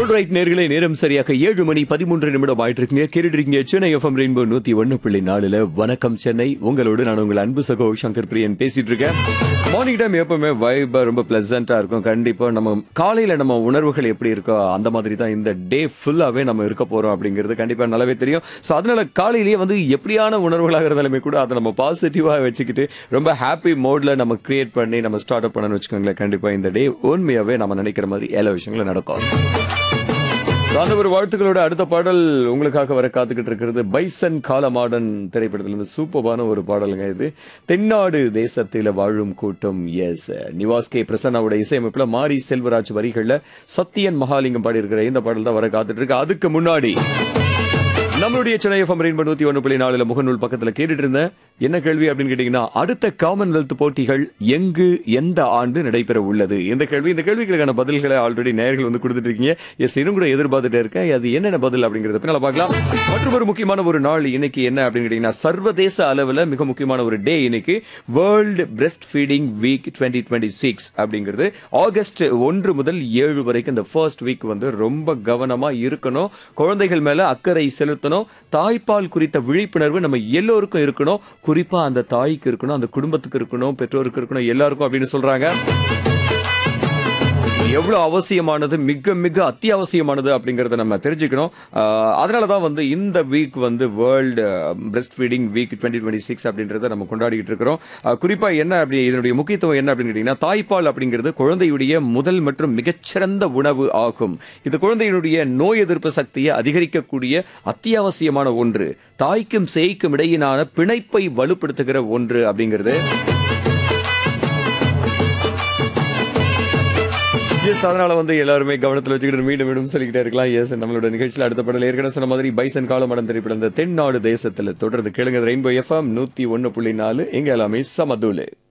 alright நேர்களே நேரம் சரியாக ஏழு மணி பதிமூன்று நிமிடம் ஆயிட்டு இருக்குங்க கேட்டுட்டு இருக்கீங்க சென்னை எஃப்எம் ரெயின்போ நூத்தி ஒன்னு புள்ளி நாலுல வணக்கம் சென்னை உங்களோடு நான் உங்கள் அன்பு சகோ சங்கர் பிரியன் பேசிட்டு இருக்கேன் மார்னிங் டைம் எப்பவுமே வைபா ரொம்ப பிளசண்டா இருக்கும் கண்டிப்பா நம்ம காலையில நம்ம உணர்வுகள் எப்படி இருக்கோ அந்த மாதிரி தான் இந்த டே ஃபுல்லாவே நம்ம இருக்க போறோம் அப்படிங்கிறது கண்டிப்பா நல்லாவே தெரியும் சோ அதனால காலையிலேயே வந்து எப்படியான உணர்வுகளாக இருந்தாலுமே கூட அதை நம்ம பாசிட்டிவா வச்சுக்கிட்டு ரொம்ப ஹாப்பி மோட்ல நம்ம கிரியேட் பண்ணி நம்ம ஸ்டார்ட் அப் பண்ணணும்னு வச்சுக்கோங்களேன் கண்டிப்பா இந்த டே உண்மையாவே நம்ம நினைக்கிற மாதிரி எல்லா விஷயங்களும் நடக்கும் அந்த ஒரு வாழ்த்துக்களோட அடுத்த பாடல் உங்களுக்காக வர காத்துக்கிட்டு இருக்கிறது பைசன் காலமாடன் திரைப்படத்துல இருந்து சூப்பரான ஒரு பாடலுங்க இது தென்னாடு தேசத்தில வாழும் கூட்டம் எஸ் நிவாஸ் கே பிரசன்னாவோட இசையமைப்புல மாரி செல்வராஜ் வரிகள்ல சத்தியன் மகாலிங்கம் பாடியிருக்கிற இந்த பாடல் தான் வர காத்துட்டு இருக்கு அதுக்கு முன்னாடி நம்மளுடைய சென்னை எஃப்எம் ரெயின்போ நூத்தி ஒன்று புள்ளி நாலுல முகநூல் பக்கத்துல கேட்டுட்டு இருந்தேன் என்ன கேள்வி அப்படின்னு கேட்டீங்கன்னா அடுத்த காமன்வெல்த் போட்டிகள் எங்கு எந்த ஆண்டு நடைபெற உள்ளது இந்த கேள்வி இந்த கேள்விகளுக்கான பதில்களை ஆல்ரெடி நேர்கள் வந்து கொடுத்துட்டு இருக்கீங்க எஸ் இன்னும் கூட எதிர்பார்த்துட்டே இருக்கேன் அது என்னென்ன பதில் அப்படிங்கறத பின்னால பார்க்கலாம் மற்றும் ஒரு முக்கியமான ஒரு நாள் இன்னைக்கு என்ன அப்படின்னு கேட்டீங்கன்னா சர்வதேச அளவுல மிக முக்கியமான ஒரு டே இன்னைக்கு world breastfeeding week twenty twenty six அப்படிங்கிறது ஆகஸ்ட் ஒன்று முதல் ஏழு வரைக்கும் இந்த ஃபர்ஸ்ட் வீக் வந்து ரொம்ப கவனமா இருக்கணும் குழந்தைகள் மேல அக்கறை செலுத்தணும் தாய்ப்பால் குறித்த விழிப்புணர்வு நம்ம எல்லோருக்கும் இருக்கணும் குறிப்பா அந்த தாய்க்கு இருக்கணும் அந்த குடும்பத்துக்கு இருக்கணும் பெற்றோருக்கு இருக்கணும் எல்லாருக்கும் அப்படின்னு சொல்றாங்க எவ்வளவு அவசியமானது மிக மிக அத்தியாவசியமானது அப்படிங்கறத நம்ம தெரிஞ்சுக்கணும் ஆஹ் அதனாலதான் வந்து இந்த வீக் வந்து world breastfeeding week twenty twenty six அப்படின்றத நம்ம கொண்டாடிட்டு இருக்கிறோம் ஆஹ் குறிப்பா என்ன அப்படி இதனுடைய முக்கியத்துவம் என்ன அப்படின்னு கேட்டீங்கன்னா தாய்ப்பால் அப்படிங்கிறது குழந்தையுடைய முதல் மற்றும் மிகச்சிறந்த உணவு ஆகும் இது குழந்தையினுடைய நோய் எதிர்ப்பு சக்தியை அதிகரிக்கக்கூடிய அத்தியாவசியமான ஒன்று தாய்க்கும் சேய்க்கும் இடையிலான பிணைப்பை வலுப்படுத்துகிற ஒன்று அப்படிங்கிறது எஸ் அதனால வந்து எல்லாருமே கவனத்தில் வச்சுக்கிட்டு மீண்டும் மீண்டும் சொல்லிக்கிட்டே இருக்கலாம் எஸ் நம்மளோட நிகழ்ச்சியில் அடுத்த படல ஏற்கனவே சொன்ன மாதிரி பைசன் காலமடம் திரைப்படம் இந்த தென்னாடு தேசத்துல தொடர்ந்து கேளுங்க ரெயின்போ எஃப்எம் நூத்தி ஒன்னு புள்ளி நாலு எங்க எல்லாமே சமதூலு